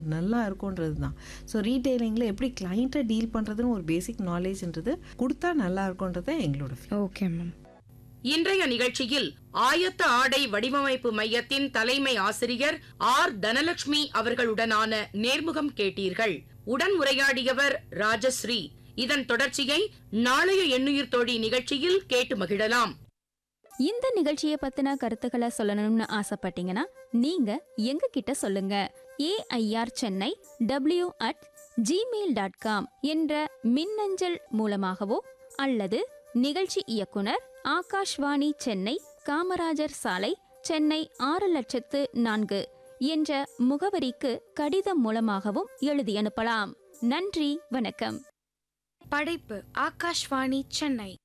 நல்லா இருக்கும்ன்றது தான் ஸோ ரீட்டைலிங்கில் எப்படி கிளைண்ட்டை டீல் பண்ணுறதுன்னு ஒரு பேசிக் நாலேஜ்ன்றது கொடுத்தா நல்லா இருக்கும்ன்றது எங்களோட feel. ஓகே மேம் இன்றைய நிகழ்ச்சியில் ஆயத்த ஆடை வடிவமைப்பு மையத்தின் தலைமை ஆசிரியர் ஆர் தனலட்சுமி அவர்களுடனான நேர்முகம் கேட்டீர்கள் உடன் உரையாடியவர் ராஜஸ்ரீ இதன் தொடர்ச்சியை நாளைய எண்ணுயிர் தோழி நிகழ்ச்சியில் கேட்டு மகிழலாம் இந்த நிகழ்ச்சியை பத்தின கருத்துக்களை சொல்லணும்னு ஆசைப்பட்டீங்கன்னா நீங்க எங்க கிட்ட சொல்லுங்க AIR Chennai W at Gmail dot com என்ற மின்னஞ்சல் மூலமாகவோ அல்லது நிகழ்ச்சி இயக்குனர் ஆகாஷ்வாணி சென்னை காமராஜர் சாலை சென்னை ஆறு லட்சத்து நான்கு என்ற முகவரிக்கு கடிதம் மூலமாகவும் எழுதி அனுப்பலாம் நன்றி வணக்கம் படைப்பு ஆகாஷ்வாணி சென்னை